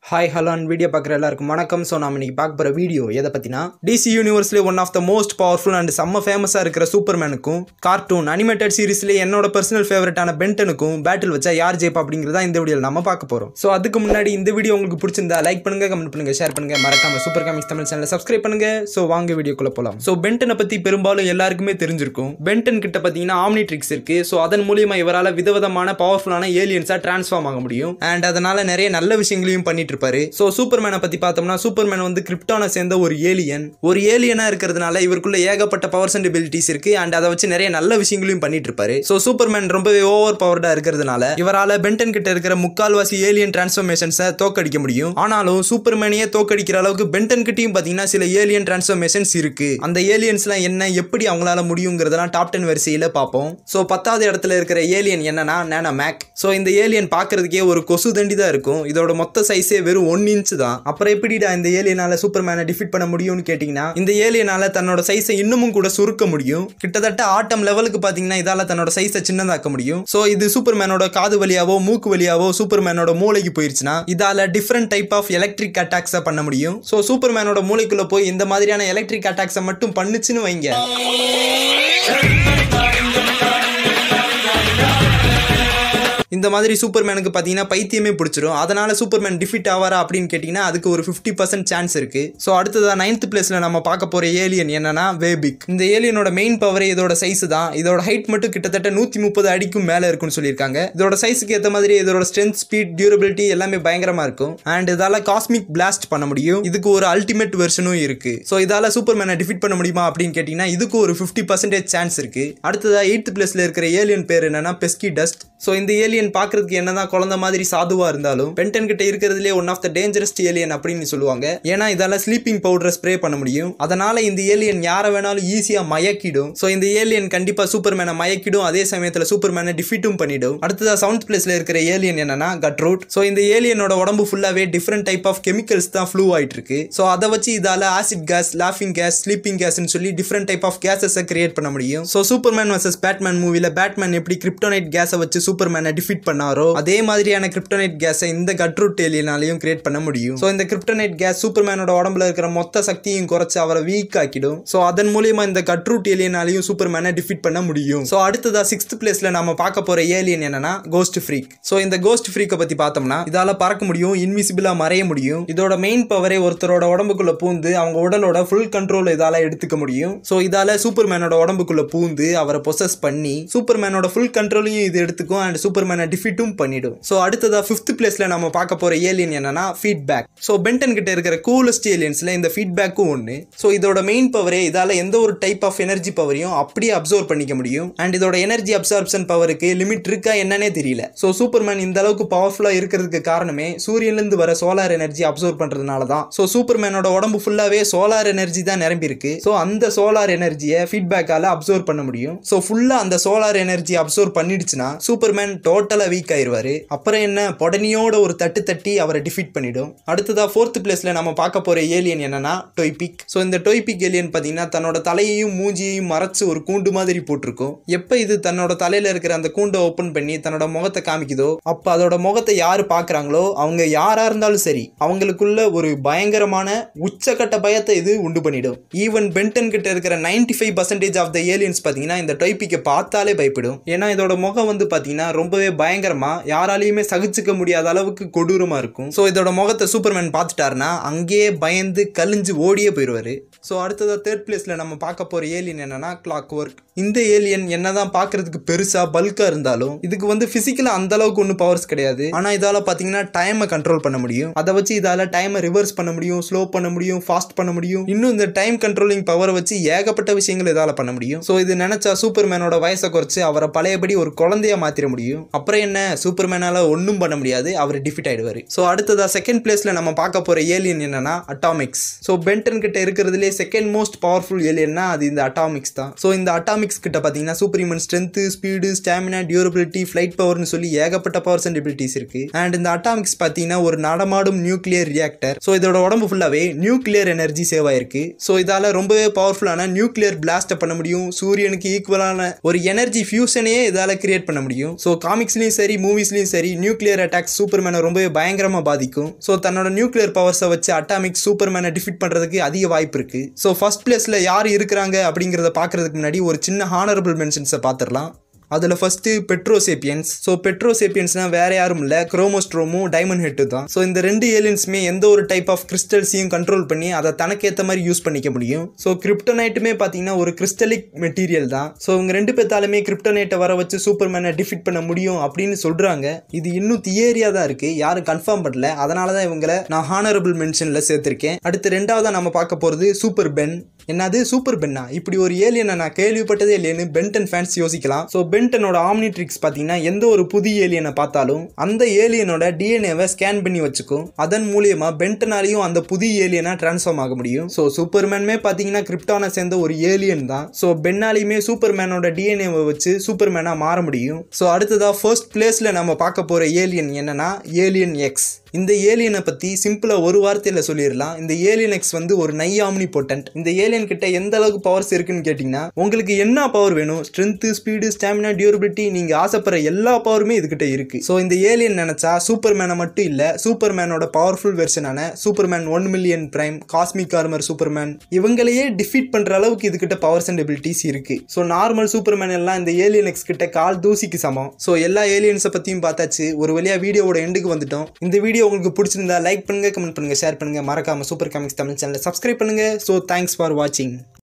hi hello and video பார்க்குற எல்லாருக்கும் வணக்கம் ஸோ நாம இன்னைக்கு பார்க்க போகிற வீடியோ எதை பற்றினா டிசி யூனிவர்ஸ்லேயே one of the most powerful and செம்ம ஃபேமஸாக இருக்கிற சூப்பர்மேனுக்கும் கார்ட்டூன் அனிமேட்டட் சீரிஸ்லேயே என்னோட பர்சனல் ஃபேவரட்டான பென்டனுக்கும் பேட்டில் வச்சா யார் ஜெயிப்பா அப்படிங்கிறதா இந்த வீடியோவில் நம்ம பார்க்க போகிறோம் ஸோ அதுக்கு முன்னாடி இந்த வீடியோ உங்களுக்கு பிடிச்சிருந்தா லைக் பண்ணுங்க கமெண்ட் பண்ணுங்க ஷேர் பண்ணுங்க மறக்காம சூப்பர் காமிக்ஸ் தமிழ் சேனலை சப்ஸ்கிரைப் பண்ணுங்க ஸோ வாங்க வீடியோக்குள்ள போகலாம் ஸோ பென்டனை பற்றி பெரும்பாலும் எல்லாருக்குமே தெரிஞ்சிருக்கும் பென்டன் கிட்ட பார்த்தீங்கன்னா ஆம்னிட்ரிக்ஸ் இருக்கு ஸோ அதன் மூலியமா இவரால் விதவிதமான பவர்ஃபுல்லான ஏலியன்ஸாக டிரான்ஸ்ஃபார்ம் ஆக முடியும் அண்ட் அதனால நிறைய நல்ல விஷயங்களையும் பண்ணிட்டு இருப்பாரு ஸோ சூப்பர்மேனை பத்தி பார்த்தோம்னா சூப்பர்மேன் வந்து கிரிப்டானை சேர்ந்த ஒரு ஏலியன் ஒரு ஏலியனா இருக்கிறதுனால இவருக்குள்ள ஏகப்பட்ட பவர்ஸ் அண்ட் எபிலிட்டிஸ் இருக்கு அண்ட் அதை வச்சு நிறைய நல்ல விஷயங்களையும் பண்ணிட்டு இருப்பாரு ஸோ சூப்பர்மேன் ரொம்பவே ஓவர் பவர்டா இருக்கிறதுனால இவரால பென்டன் கிட்ட இருக்கிற முக்கால்வாசி ஏலியன் டிரான்ஸ்ஃபர்மேஷன்ஸை தோக்கடிக்க முடியும் ஆனாலும் சூப்பர்மேனையே தோக்கடிக்கிற அளவுக்கு பென்டன் கிட்டயும் பார்த்தீங்கன்னா சில ஏலியன் டிரான்ஸ்ஃபர்மேஷன்ஸ் இருக்கு அந்த ஏலியன்ஸ்லாம் என்ன எப்படி அவங்களால முடியுங்கிறதெல்லாம் டாப் டென் வரிசையில் பார்ப்போம் ஸோ பத்தாவது இடத்துல இருக்கிற ஏலியன் என்னன்னா நேனா மேக் ஸோ இந்த ஏலியன் பார்க்கறதுக்கே ஒரு கொசு தண்டி தான் இருக்கும் இதோட மொத்த சைஸே வெறும் ஒன் இன்ச் தான் அப்புறம் எப்படிடா இந்த ஏலியனால சூப்பர்மேனை டிஃபீட் பண்ண முடியும்னு கேட்டிங்கன்னா இந்த ஏலியனால தன்னோட சைஸை இன்னமும் கூட சுருக்க முடியும் கிட்டத்தட்ட ஆட்டம் லெவலுக்கு பார்த்தீங்கன்னா இதால தன்னோட சைஸை சின்னதாக்க முடியும் ஸோ இது சூப்பர்மேனோட காது வழியாவோ மூக்கு வழியாவோ சூப்பர்மேனோட மூளைக்கு போயிருச்சுன்னா இதால டிஃப்ரெண்ட் டைப் ஆஃப் எலக்ட்ரிக் அட்டாக்ஸை பண்ண முடியும் ஸோ சூப்பர்மேனோட மூளைக்குள்ள போய் இந்த மாதிரியான எலக்ட்ரிக் அட்டாக்ஸை மட்டும் பண்ணுச்சுன்னு வைங்க இந்த மாதிரி சூப்பர்மேனுக்கு பார்த்தீங்கன்னா பைத்தியமே பிடிச்சிரும் அதனால சூப்பர்மேன் டிஃபிட் ஆவாரா அப்படின்னு கேட்டிங்கன்னா அதுக்கு ஒரு ஃபிஃப்டி பர்சன்ட் சான்ஸ் இருக்கு ஸோ அடுத்ததா நைன்த் பிளேஸ்ல நம்ம பார்க்க போற ஏலியன் என்னன்னா வேபிக் இந்த ஏலியனோட மெயின் பவரே இதோட சைஸ் தான் இதோட ஹைட் மட்டும் கிட்டத்தட்ட நூற்றி முப்பது அடிக்கும் மேலே இருக்குன்னு சொல்லியிருக்காங்க இதோட சைஸுக்கு ஏற்ற மாதிரி இதோட ஸ்ட்ரென்த் ஸ்பீட் டியூரபிலிட்டி எல்லாமே பயங்கரமா இருக்கும் அண்ட் இதால காஸ்மிக் பிளாஸ்ட் பண்ண முடியும் இதுக்கு ஒரு அல்டிமேட் வெர்ஷனும் இருக்கு ஸோ இதால சூப்பர்மேனை டிஃபிட் பண்ண முடியுமா அப்படின்னு கேட்டிங்கன்னா இதுக்கு ஒரு ஃபிஃப்டி பர்சன்டேஜ் சான்ஸ் இருக்கு அடுத்ததா எயித் பிளேஸ்ல இருக்கிற ஏலியன் பேர் என்னன்னா பெஸ்கி டஸ்ட் ஸோ இந்த ஏலியன் பார்க்கறதுக்கு என்னதான் குழந்தை மாதிரி சாதுவா இருந்தாலும் பென்டன் கிட்ட இருக்கிறதுலே one of the dangerous alien அப்படின்னு சொல்லுவாங்க ஏன்னா இதால ஸ்லீப்பிங் பவுடரை ஸ்ப்ரே பண்ண முடியும் அதனால இந்த ஏலியன் யாரை வேணாலும் ஈஸியா மயக்கிடும் ஸோ இந்த ஏலியன் கண்டிப்பா சூப்பர்மேனை மயக்கிடும் அதே சமயத்துல சூப்பர்மேனை டிஃபிட்டும் பண்ணிடும் அடுத்ததா செவன்த் பிளேஸ்ல இருக்கிற ஏலியன் என்னன்னா கட்ரூட் ஸோ இந்த ஏலியனோட உடம்பு ஃபுல்லாவே டிஃப்ரெண்ட் டைப் ஆஃப் கெமிக்கல்ஸ் தான் ஃப்ளூ ஆயிட்டு இருக்கு ஸோ அதை வச்சு இதால ஆசிட் கேஸ் லாஃபிங் கேஸ் ஸ்லீப்பிங் கேஸ்னு சொல்லி டிஃப்ரெண்ட் டைப் ஆஃப் கேஸஸை கிரியேட் பண்ண முடியும் ஸோ சூப்பர்மேன் வர்சஸ் பேட்மேன் மூவில பேட்மேன் எப்படி கிரிப்டோனைட் கேஸை வச்சு சூப்பர்மேனை டிஃபிட் பண்ணாரோ அதே மாதிரியான கிரிப்டோனைட் கேஸை இந்த கட்ரூட் ஏலியனாலையும் கிரியேட் பண்ண முடியும் ஸோ இந்த கிரிப்டோனைட் கேஸ் சூப்பர்மேனோட உடம்புல இருக்கிற மொத்த சக்தியும் குறைச்சு அவரை வீக் ஆக்கிடும் ஸோ அதன் மூலியமா இந்த கட்ரூட் ஏலியனாலையும் சூப்பர்மேனை டிஃபிட் பண்ண முடியும் ஸோ அடுத்ததா சிக்ஸ்த் பிளேஸ்ல நம்ம பார்க்க போற ஏலியன் என்னன்னா கோஸ்ட் ஃப்ரீக் ஸோ இந்த கோஸ்ட் ஃப்ரீக்கை பத்தி பார்த்தோம்னா இதால பறக்க முடியும் இன்விசிபிளா மறைய முடியும் இதோட மெயின் பவரே ஒருத்தரோட உடம்புக்குள்ள பூந்து அவங்க உடலோட ஃபுல் கண்ட்ரோல் இதால எடுத்துக்க முடியும் ஸோ இதால சூப்பர்மேனோட உடம்புக்குள்ள பூந்து அவரை பொசஸ் பண்ணி சூப்பர்மேனோட ஃபுல் கண்ட்ரோலையும் இது எடுத்துக்கும் அண்ட் சூப்பர்மேனை டிஃபிட்டும் பண்ணிடும் ஸோ அடுத்ததா ஃபிஃப்த் பிளேஸ்ல நம்ம பார்க்க போற ஏலியன் என்னன்னா ஃபீட்பேக் ஸோ பென்டன் கிட்ட இருக்கிற கூலஸ்ட் ஏலியன்ஸ்ல இந்த ஃபீட்பேக்கும் ஒன்று ஸோ இதோட மெயின் பவரே இதால எந்த ஒரு டைப் ஆஃப் எனர்ஜி பவரையும் அப்படியே அப்சர்வ் பண்ணிக்க முடியும் அண்ட் இதோட எனர்ஜி அப்சார்ப்ஷன் பவருக்கு லிமிட் இருக்கா என்னன்னே தெரியல ஸோ சூப்பர்மேன் இந்த அளவுக்கு பவர்ஃபுல்லா இருக்கிறதுக்கு காரணமே சூரியன்லேருந்து வர சோலார் எனர்ஜி அப்சர்வ் பண்றதுனால தான் ஸோ சூப்பர்மேனோட உடம்பு ஃபுல்லாவே சோலார் எனர்ஜி தான் நிரம்பி இருக்கு ஸோ அந்த சோலார் எனர்ஜியை ஃபீட்பேக்கால அப்சர்வ் பண்ண முடியும் ஸோ ஃபுல்லா அந்த சோலார் எனர்ஜி அப்சர்வ் பண்ணிடுச்சுன்னா சூப்பர்மேன் டோட்டலா வீக் ஆயிருவாரு அப்புறம் என்ன பொடனியோட ஒரு தட்டு தட்டி அவரை டிஃபீட் பண்ணிடும் அடுத்ததா ஃபோர்த் பிளேஸ்ல நம்ம பார்க்க போற ஏலியன் என்னன்னா டொய்பிக் ஸோ இந்த டொய்பிக் ஏலியன் பார்த்தீங்கன்னா தன்னோட தலையையும் மூஞ்சியையும் மறைச்சு ஒரு கூண்டு மாதிரி போட்டிருக்கும் எப்போ இது தன்னோட தலையில இருக்கிற அந்த கூண்டை ஓப்பன் பண்ணி தன்னோட முகத்தை காமிக்குதோ அப்போ அதோட முகத்தை யார் பார்க்குறாங்களோ அவங்க யாரா இருந்தாலும் சரி அவங்களுக்குள்ள ஒரு பயங்கரமான உச்சக்கட்ட பயத்தை இது உண்டு பண்ணிடும் ஈவன் பென்டன் கிட்ட இருக்கிற ninety five percentage of the aliens பார்த்தீங்கன்னா இந்த டொய்பிக்கை பார்த்தாலே பயப்படும் ஏன்னா இதோட முகம் வந்து பார்த்தீங்கன்னா ரொம்பவே பயங்கரமா யாராலையுமே சகிச்சுக்க முடியாத அளவுக்கு கொடூரமா இருக்கும் ஸோ இதோட முகத்தை சூப்பர்மேன் பார்த்துட்டாருன்னா அங்கேயே பயந்து கலிஞ்சு ஓடியே போயிடுவாரு ஸோ அடுத்ததா தேர்ட் பிளேஸ்ல நம்ம பார்க்க போற ஏலியன் என்னன்னா கிளாக் ஒர்க் இந்த ஏலியன் என்னதான் பார்க்கறதுக்கு பெருசா பல்கா இருந்தாலும் இதுக்கு வந்து பிசிக்கலா அந்த அளவுக்கு ஒன்றும் பவர்ஸ் கிடையாது ஆனா இதால பாத்தீங்கன்னா டைமை கண்ட்ரோல் பண்ண முடியும் அதை வச்சு இதால டைமை ரிவர்ஸ் பண்ண முடியும் ஸ்லோ பண்ண முடியும் ஃபாஸ்ட் பண்ண முடியும் இன்னும் இந்த டைம் கண்ட்ரோலிங் பவரை வச்சு ஏகப்பட்ட விஷயங்கள் இதால பண்ண முடியும் ஸோ இது நினைச்சா சூப்பர்மேனோட வயசை குறைச்சு அவரை பழையபடி ஒரு குழந்தைய மாத்திர முடியும் அப்புறம் என்ன சூப்பர்மேனால ஒன்றும் பண்ண முடியாது அவர் டிஃபிட் ஆயிடுவாரு ஸோ அடுத்ததா செகண்ட் பிளேஸ்ல நம்ம பார்க்க போற ஏலியன் என்னன்னா அட்டாமிக்ஸ் ஸோ பென்டன் கிட்ட இருக்கிறதுலே இருக்கிறதுலே செகண்ட் மோஸ்ட் பவர்ஃபுல் ஏலியன்னா அது இந்த அட்டாமிக்ஸ் தான் ஸோ இந்த அட்டாமிக்ஸ் கிட்ட பார்த்தீங்கன்னா super human strength speed stamina durability flight பவர்னு சொல்லி ஏகப்பட்ட பவர்ஸ் அண்ட் எபிலிட்டிஸ் இருக்கு அண்ட் இந்த அட்டாமிக்ஸ் பார்த்தீங்கன்னா ஒரு நடமாடும் நியூக்ளியர் ரியாக்டர் ஸோ இதோட உடம்பு ஃபுல்லாகவே நியூக்ளியர் எனர்ஜி சேவ் ஆயிருக்கு ஸோ இதால ரொம்பவே பவர்ஃபுல்லான நியூக்ளியர் பிளாஸ்ட்டை பண்ண முடியும் சூரியனுக்கு ஈக்குவலான ஒரு எனர்ஜி ஃபியூஷனையே இதால கிரியேட் பண்ண முடியும் ஸோ காமிக்ஸ்லயும் சரி மூவிஸ்லயும் சரி நியூக்ளியர் அட்டாக்ஸ் சூப்பர்மேனை ரொம்பவே பயங்கரமா பாதிக்கும் ஸோ தன்னோட நியூக்ளியர் பவர்ஸை வச்சு அட்டாமிக் சூப்பர்மேனை டிஃபிட் பண்றதுக்கு அதிக வாய்ப்பு இருக்கு ஸோ ஃபர்ஸ்ட் பிளேஸ்ல யார் இருக்கிறாங்க அப்படிங்கிறத பார்க்கறதுக்கு முன்னாடி ஒரு சின்ன ஹானரபிள் மென்ஷன்ஸை பார்த்துடலாம் அதில் ஃபஸ்ட்டு பெட்ரோசேப்பியன்ஸ் ஸோ பெட்ரோசேப்பியன்ஸ்னால் வேற யாரும் இல்லை குரோமோஸ்ட்ரோமும் டைமண்ட் ஹெட்டு தான் ஸோ இந்த ரெண்டு ஏலியன்ஸுமே எந்த ஒரு டைப் ஆஃப் கிறிஸ்டல்ஸையும் கண்ட்ரோல் பண்ணி அதை தனக்கேற்ற மாதிரி யூஸ் பண்ணிக்க முடியும் ஸோ கிரிப்டோனைட்டுமே பார்த்தீங்கன்னா ஒரு கிறிஸ்டலிக் மெட்டீரியல் தான் ஸோ இவங்க ரெண்டு பேத்தாலுமே கிரிப்டோனைட்டை வர வச்சு சூப்பர்மேனை டிஃபிட் பண்ண முடியும் அப்படின்னு சொல்கிறாங்க இது இன்னும் தியரியாக தான் இருக்குது யாரும் கன்ஃபார்ம் பண்ணல அதனால தான் இவங்களை நான் ஹானரபிள் மென்ஷனில் சேர்த்துருக்கேன் அடுத்து ரெண்டாவதாக நம்ம பார்க்க போகிறது சூப்பர் பென் என்னது சூப்பர் பென்னா இப்படி ஒரு ஏலியனை நான் கேள்விப்பட்டதே இல்லைன்னு பென்டன் ஃபேன்ஸ் யோசிக்கலாம் ஸோ பென்டனோட ஆம்னிட்ரிக்ஸ் பார்த்தீங்கன்னா எந்த ஒரு புதிய ஏலியனை பார்த்தாலும் அந்த ஏலியனோட டிஎன்ஏவை ஸ்கேன் பண்ணி வச்சுக்கும் அதன் மூலியமா பென்டனாலையும் அந்த புதிய ஏலியனா டிரான்ஸ்ஃபார்ம் ஆக முடியும் ஸோ சூப்பர்மேனுமே பார்த்தீங்கன்னா கிரிப்டானை சேர்ந்த ஒரு ஏலியன் தான் ஸோ பென்னாலையுமே சூப்பர்மேனோட டிஎன்ஏவை வச்சு சூப்பர்மேனா மாற முடியும் ஸோ அடுத்ததா ஃபர்ஸ்ட் பிளேஸ்ல நம்ம பார்க்க போற ஏலியன் என்னன்னா ஏலியன் எக்ஸ் இந்த ஏலியனை பத்தி சிம்பிளா ஒரு வார்த்தையில சொல்லிடலாம் இந்த ஏலியன் எக்ஸ் வந்து ஒரு நை ஆம்னி பொட்டன்ட் இந்த ஏலியன் கிட்ட எந்த அளவுக்கு பவர்ஸ் இருக்குன்னு கேட்டிங்கன்னா உங்களுக்கு என்ன பவர் வேணும் ஸ்ட்ரென்த் ஸ்பீடு ஸ்டாமினா டியூரபிலிட்டி நீங்க ஆசைப்படுற எல்லா பவருமே இதுகிட்ட இருக்கு ஸோ இந்த ஏலியன் நினைச்சா சூப்பர் மேனை மட்டும் இல்ல சூப்பர் மேனோட பவர்ஃபுல் வெர்ஷனான Superman one million prime cosmic armour Superman இவங்களையே டிஃபீட் பண்ற அளவுக்கு இதுகிட்ட பவர்ஸ் அண்ட் எபிலிட்டிஸ் இருக்கு ஸோ நார்மல் சூப்பர்மேன் எல்லாம் இந்த ஏலியன் எக்ஸ் கிட்ட கால் தூசிக்கு சமம் ஸோ எல்லா ஏலியன்ஸை பத்தியும் பார்த்தாச்சு ஒரு வழியா வீடியோவோட எண்டுக்கு வந்துட்டோம் இந்த வீடியோ உங்களுக்கு பிடிச்சிருந்தா லைக் பண்ணுங்க கமெண்ட் பண்ணுங்க ஷேர் பண்ணுங்க மறக்காம சூப்பர் காமிக்ஸ் தமிழ் சேனலை சப்ஸ்கிரைப் பண்ணுங்க ஸோ தேங்க்ஸ் ஃபார் வாட்சிங்